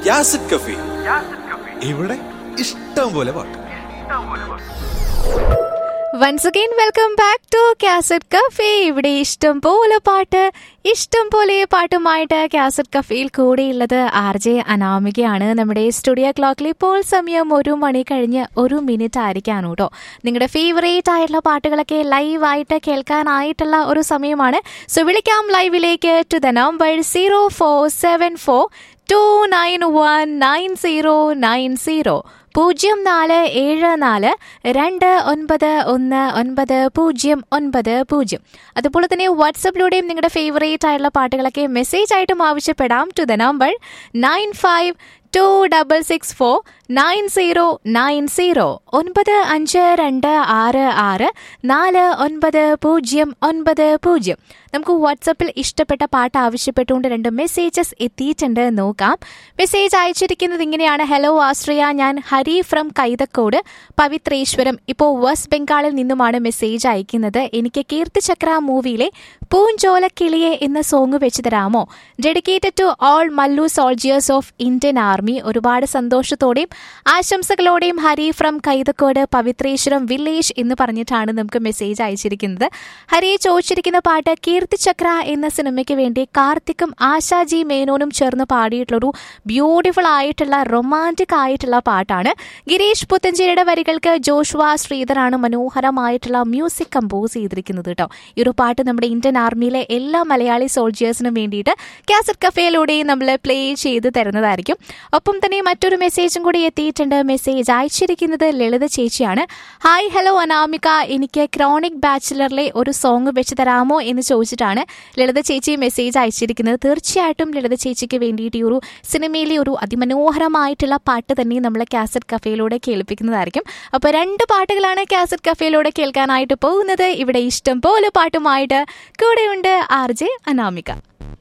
യാസിഡ് കഫി ഇവിടെ ഇഷ്ടം പോലെ പാട്ട് once again welcome back to cassette cafe ഇവിടെ ഇഷ്ടം പോലെ പാട്ട് ഇഷ്ടം പോലെ പാട്ടുമായിട്ട് കാസറ്റ് കഫേയിൽ കൂടെയുള്ളത് ആർ ജെ അനാമികയാണ് നമ്മുടെ സ്റ്റുഡിയോ ക്ലോക്കിൽ ഇപ്പോൾ സമയം ഒരു മണി കഴിഞ്ഞ് ഒരു മിനിറ്റ് ആയിരിക്കാണ് കേട്ടോ നിങ്ങളുടെ ഫേവറേറ്റ് ആയിട്ടുള്ള പാട്ടുകളൊക്കെ ലൈവായിട്ട് കേൾക്കാനായിട്ടുള്ള ഒരു സമയമാണ് സോ വിളിക്കാം ലൈവിലേക്ക് to the number zero four seven four two nine one nine zero nine zero പൂജ്യം നാല് ഏഴ് നാല് രണ്ട് ഒൻപത് ഒന്ന് ഒൻപത് പൂജ്യം ഒൻപത് പൂജ്യം അതുപോലെ തന്നെ വാട്സപ്പിലൂടെയും നിങ്ങളുടെ ഫേവറേറ്റ് ആയിട്ടുള്ള പാട്ടുകളൊക്കെ മെസ്സേജ് ആയിട്ടും ആവശ്യപ്പെടാം to the number nine five two double six four nine zero nine zero ഒൻപത് അഞ്ച് രണ്ട് ആറ് ആറ് നാല് ഒൻപത് പൂജ്യം ഒൻപത് പൂജ്യം നമുക്ക് വാട്സപ്പിൽ ഇഷ്ടപ്പെട്ട പാട്ട് ആവശ്യപ്പെട്ടുകൊണ്ട് രണ്ട് മെസ്സേജസ് എത്തിയിട്ടുണ്ട് നോക്കാം മെസ്സേജ് അയച്ചിരിക്കുന്നത് ഇങ്ങനെയാണ് ഹലോ ആശ്രയ ഞാൻ ഹരി ഫ്രം കൈതക്കോട് പവിത്രേശ്വരം ഇപ്പോൾ വെസ്റ്റ് ബംഗാളിൽ നിന്നുമാണ് മെസ്സേജ് അയക്കുന്നത് എനിക്ക് കീർത്തിചക്ര മൂവിയിലെ പൂഞ്ചോല കിളിയെ എന്ന സോങ് വെച്ച് തരാമോ dedicated to all Mallu soldiers of Indian army ഒരുപാട് സന്തോഷത്തോടെയും ആശംസകളോടെയും ഹരി ഫ്രം കൈതക്കോട് പവിത്രേശ്വരം വില്ലേജ് എന്ന് പറഞ്ഞിട്ടാണ് നമുക്ക് മെസ്സേജ് അയച്ചിരിക്കുന്നത് ഹരി ചോദിച്ചിരിക്കുന്ന പാട്ട് കീർത്തിചക്ര എന്ന സിനിമയ്ക്ക് വേണ്ടി കാർത്തിക്കും ആശാജി മേനോനും ചേർന്ന് പാടിയിട്ടുള്ളൊരു ബ്യൂട്ടിഫുൾ ആയിട്ടുള്ള റൊമാൻറ്റിക് ആയിട്ടുള്ള പാട്ടാണ് ഗിരീഷ് പുത്തഞ്ചേരിയുടെ വരികൾക്ക് ജോഷുവ ശ്രീധറാണ് മനോഹരമായിട്ടുള്ള മ്യൂസിക് കമ്പോസ് ചെയ്തിരിക്കുന്നത് കേട്ടോ ഈ ഒരു പാട്ട് നമ്മുടെ ഇന്ത്യൻ ആർമിയിലെ എല്ലാ മലയാളി സോൾജിയേഴ്സിനും വേണ്ടിയിട്ട് കാസറ്റ് കഫേയിലൂടെയും നമ്മൾ പ്ലേ ചെയ്ത് തരുന്നതായിരിക്കും ഒപ്പം തന്നെ മറ്റൊരു മെസ്സേജും കൂടി എത്തിയിട്ടുണ്ട് മെസ്സേജ് അയച്ചിരിക്കുന്നത് ലളിത ചേച്ചിയാണ് ഹായ് ഹലോ അനാമിക എനിക്ക് ക്രോണിക് ബാച്ചിലറിലെ ഒരു സോങ് വെച്ച് തരാമോ എന്ന് ചോദിച്ചിട്ടാണ് ലളിത ചേച്ചി മെസ്സേജ് അയച്ചിരിക്കുന്നത് തീർച്ചയായിട്ടും ലളിത ചേച്ചിക്ക് വേണ്ടിയിട്ട് ഈ ഒരു സിനിമയിലെ ഒരു അതിമനോഹരമായിട്ടുള്ള പാട്ട് തന്നെ നമ്മൾ കാസറ്റ് കഫേയിലൂടെ കേൾപ്പിക്കുന്നതായിരിക്കും അപ്പോൾ രണ്ട് പാട്ടുകളാണ് കാസറ്റ് കഫേയിലൂടെ കേൾക്കാനായിട്ട് പോകുന്നത് ഇവിടെ ഇഷ്ടം പോലെ പാട്ടുമായിട്ട് കൂടെയുണ്ട് ആർ ജെ അനാമിക